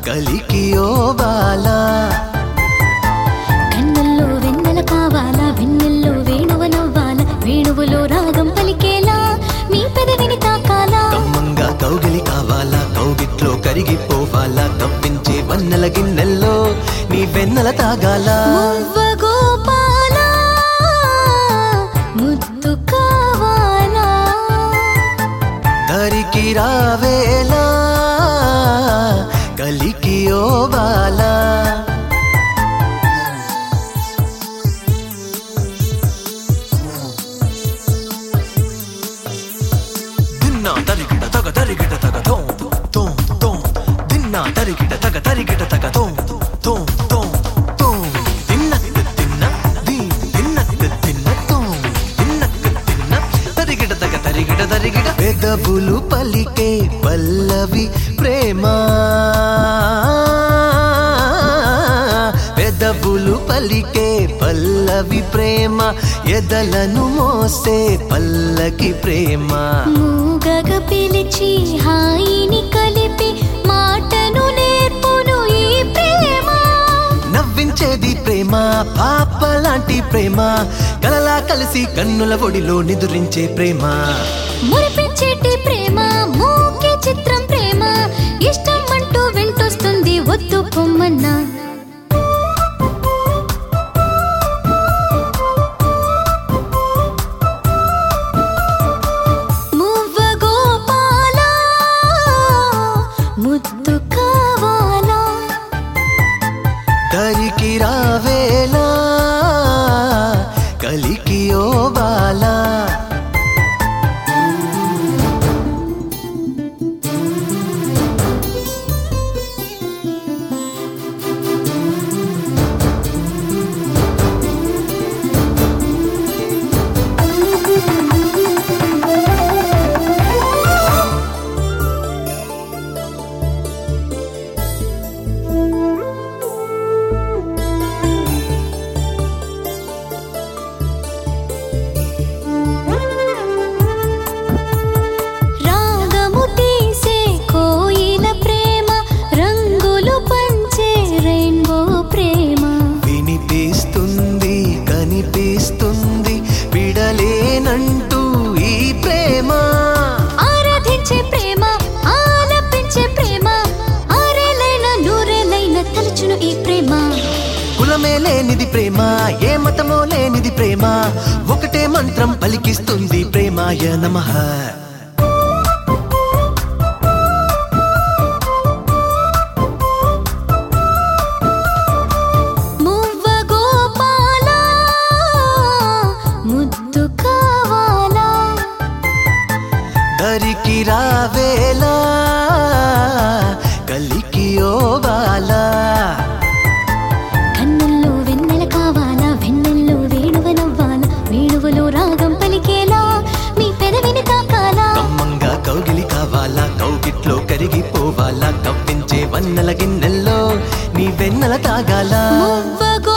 కలికి ఓ బాలా కన్నుల్లో వెన్నెల కావాలా వెన్నెల్లో వేణువ నవ్వాలా వేణువులో రాగం పలికేలా మీ పెదవిని తాకాలా కమ్మంగా కౌగిలి కావాలా కౌగిట్లో కరిగిపోవాలా కవ్వించే వన్నెల గిన్నెల్లో నీ వెన్నెల తాగాలా మువ్వ గోపాలా ముద్దు కావాలా దరికి రావేలా కలికి ఓ బాలా దిన్నా తరిగిట తగ తరిగిట తగ తోం తోం తోం దిన్నా తరిగిట తగ తరిగిట తగ తోం తోం తోం తోం తిన్నక్ తిన్న దీ తిన్నక్ తిన్న తోం తిన్నక్ తిన్న తరిగిట తగ తరిగిట తరిగిట పెదవులు పలికే పల్లవి ప్రేమ పెదవులు పలికే పల్లవి ప్రేమ ఎదలను మోసే పల్లకి ప్రేమ మూగగ పిలిచి హాయిని కలిపి మాటను నేర్పును ఈ ప్రేమ నవ్వించేది ప్రేమ పాప లాంటి ప్రేమ కలలా కలిసి కన్నుల ఒడిలో నిదురించే ప్రేమ మురిపించేటి ప్రేమ మూకే చిత్రం ప్రేమ ఇష్టం అంటూ వెంటొస్తుంది వద్దు పొమ్మన్నా మువ్వ గోపాలా ముద్దు కావాలా దరికి రావేలా కలికి ఓ బాలా రాగము తీసే కోయిల ప్రేమ రంగులు పంచే రెయిన్బో ప్రేమ వినిపిస్తుంది కనిపిస్తుంది విడలేనంటూ ఈ ప్రేమ ఆరాధించే ప్రేమ ఆలపించే ప్రేమ ఆరేలైన నూరేలైన తలచును ఈ ప్రేమ కులమే లేనిది ప్రేమ ఏ మతమో లేనిది ప్రేమ ఒకటే మంత్రం పలికిస్తుంది ప్రేమాయ నమః మువ్వ గోపాలా ముద్దు కావాలా దరికి రావేలా కలికి ఓ బాలా కన్నుల్లో వెన్నెల కావాలా వెన్నెల్లో వేణువ నవ్వాలా వేణువులో రాగం పలికేలా మీ పెదవిని తాకాలా కమ్మంగా కౌగిలి కావాలా కౌగిట్లో కరిగిపోవాలా కవ్వించే వన్నెల గిన్నెల్లో నీ వెన్నెల తాగాలా మువ్వ